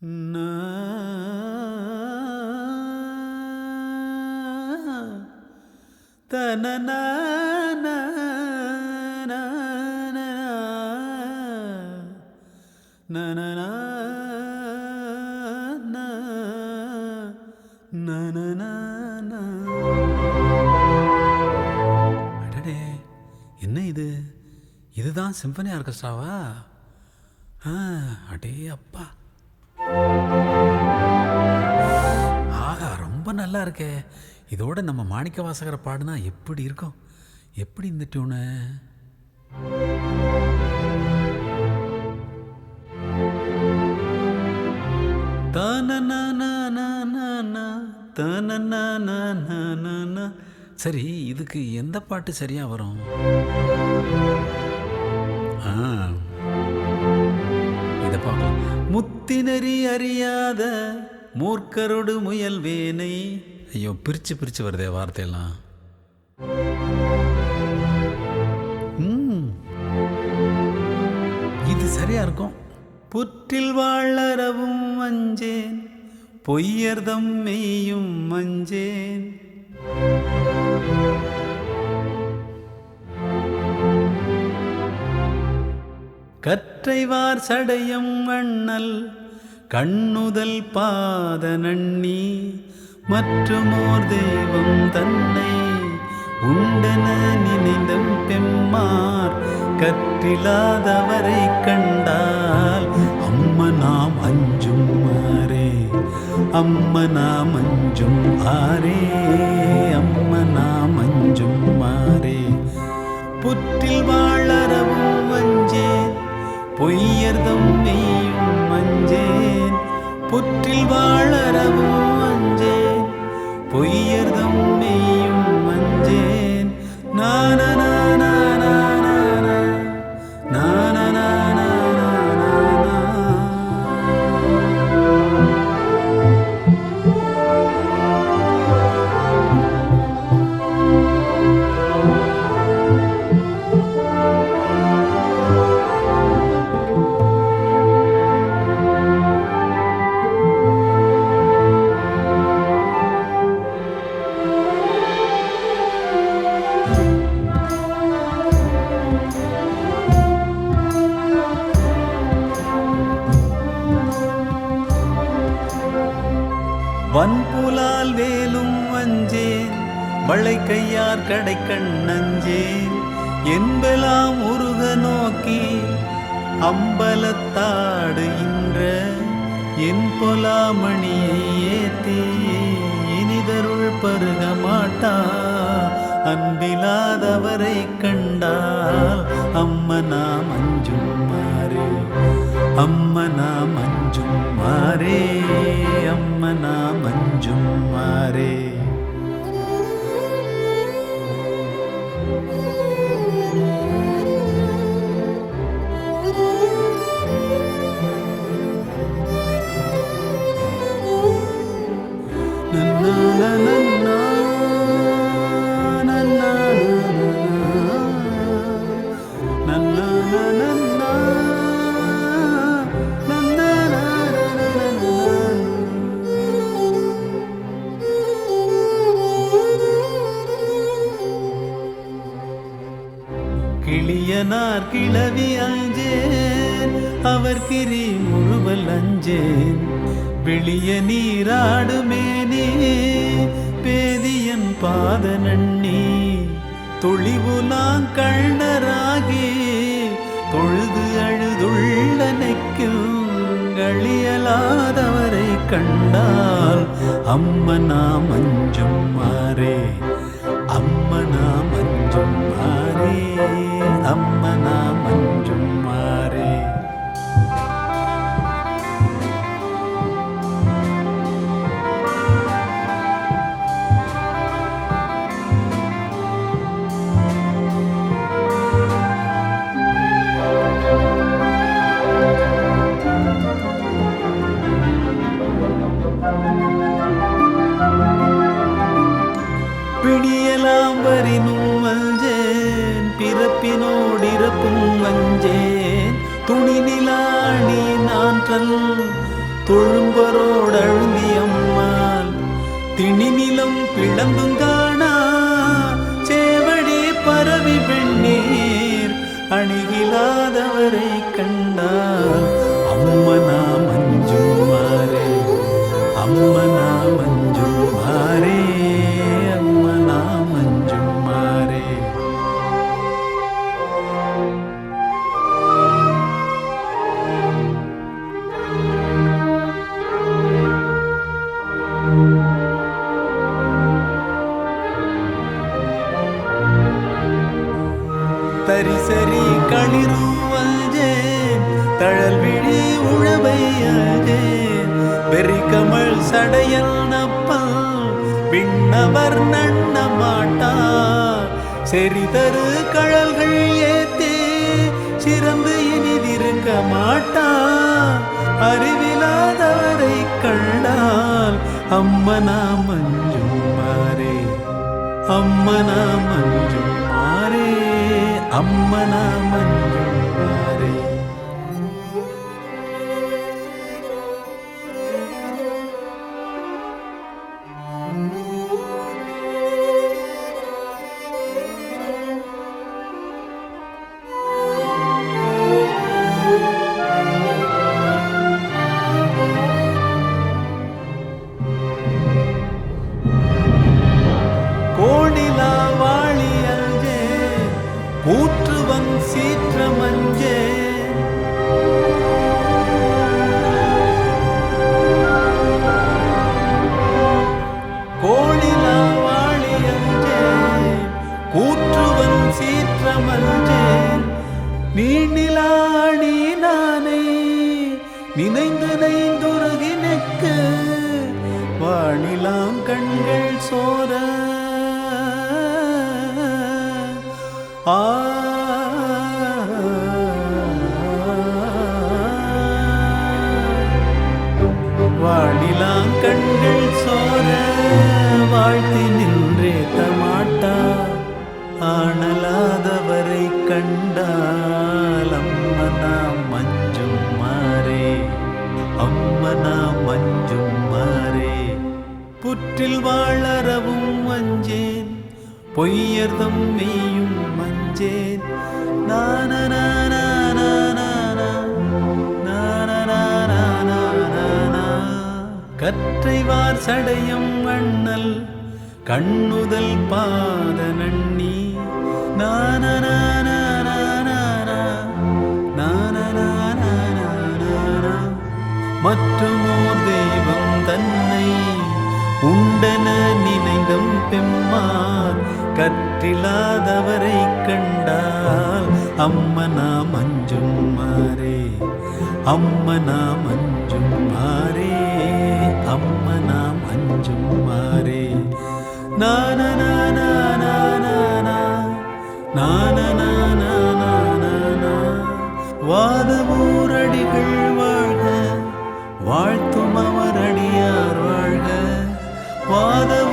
அடடே என்ன இது இதுதான் சிம்பனி ஆர்கெஸ்ட்ராவா ஆ அடே அப்பா ஆகா ரொம்ப நல்லா இருக்கே இதோட நம்ம மாணிக்க வாசகரை பாடுனா எப்படி இருக்கும் எப்படி இந்த டியூனு சரி இதுக்கு எந்த பாட்டு சரியா வரும் ஆ இதை பார்க்கலாம் முத்தினரி அறியாத மூர்க்கரோடு முயல் வேனை ஐயோ பிரிச்சு பிரிச்சு வருதே வார்த்தையெல்லாம் ம். இது சரியா இருக்கும் புற்றில் வாழறவும் மஞ்சேன் பொய்யர்தம் மெய்யும் மஞ்சேன் கற்றைவார் சடையம் அண்ணல் கண்ணுதல் பாத நண்ணி மற்றுமோர் தெய்வம் தன்னை உண்டென நினைந்தும் பெம்மார் கற்றிலாதவரை கண்டால் அம்மனாம் அஞ்சும் மாறே அம்மனாம் அஞ்சும் ஆரே அம்மனாம் அஞ்சும் மாறே புற்றில் வாழறவும் வஞ்சேன் பொய்யர்தம் மெய்யும் மஞ்சேன் புற்றில் வாழறவும் வஞ்சேன் பொய்யர்தம் மெய்யும் மஞ்சேன் நான நான நான நான நான வன்புலால் வேலும் வஞ்சேன் வளை கையார் கடை கண்ணஞ்சேன் என்பெல்லாம் உருக நோக்கி அம்பலத்தாடு இன்ற என் பொலாமணியை ஏத்தி இனிதருள் பருக மாட்டா அன்பிலாதவரை கண்டால் அம்மனா மஞ்சும் மாறே அம்மனா மஞ்சும் மாறே அம்மனா மஞ்சும் மாறே நன்னா, நன்னா, நன்னா, நன்னா, நன்னா, நன்னா, கிளியனார் கிளவி அஞ்சேன் அவர் கிரி முழுவல் அஞ்சேன் வெளிய நீராடுமேனே பேதியன் பாத நண்ணி தொழிவுலாங் கண்ணராகி தொழுது அழுதுள்ளனைக்கும் களியலாதவரை கண்டால் அம்மனா மஞ்சும் மாறே அம்மனா மஞ்சும் மாறே அம்மனா மஞ்சும் மாறே பிடியலாம் வரினும் வஞ்சேன் பிறப்பினோடிறப்பும் வஞ்சேன் துணி நிலாணி நான்றல் தொழும்பரோடழுந்தி அம்மாள் திணிநிலம் பிளந்தும் காணா சேவடி பரவி வெண்ணீர் அணுகிலாதவரை கண்டால் அம்மனா மஞ்சுமாரே அம்மனா மஞ்சுமாரே அம்மனா மஞ்சுமாரே தரிசரி களிருவல்ஜேன் தழல் விழி உழவை அல்ஜேன் வெறி கமல் சடையல் நப்பல் விண்ணவர் நண்ண மாட்டா செறிதரு கழல்கள் ஏத்தே சிறந்து இனிதிருக்க மாட்டா அறிவிலாதவரை கண்டால் அம்மனா மஞ்சும் மாறே அம்மனா மஞ்சும் மாறே அம்மனா மஞ்சும் மாறே கோணிலா வாழி அஞ்சே கூற்றுவன் சீற்றமஞ்சே கோணிலா வாழி அஞ்சே கூற்றுவன் சீற்றமஞ்சே நீணிலாடி நானே நினைந்து நைந்துருகி நெக்கு வாணிலாம் கண்கள் சோர ஆ வாணிலாம் கண்கள் சோர வாழ்த்தி நின்றே தமாட்டா ஆனலாதவரை கண்டால் அம்மனா மஞ்சும் மாறே அம்மனா மஞ்சும் மாறே புற்றில் வாழறவும் வஞ்சேன் பொய்யர்தம் மெய்யும் மஞ்சேன் கற்றைவார் சடையம் அண்ணல் கண்ணுதல் பாத நன்னி மற்றுமோர் தெய்வம் தன்னை உண்டன நினைந்தம் பெம்மான் கற்றில்லாதவரை கண்டால் அம்மனா மஞ்சும் மாறே அம்மனா மஞ்சும் மாறே அம்மனா மஞ்சும் மாறே நான நான வாதவூரடிகள் வாழ்க வாழ்த்தும் அவர் அடியார் வாழ்க வாத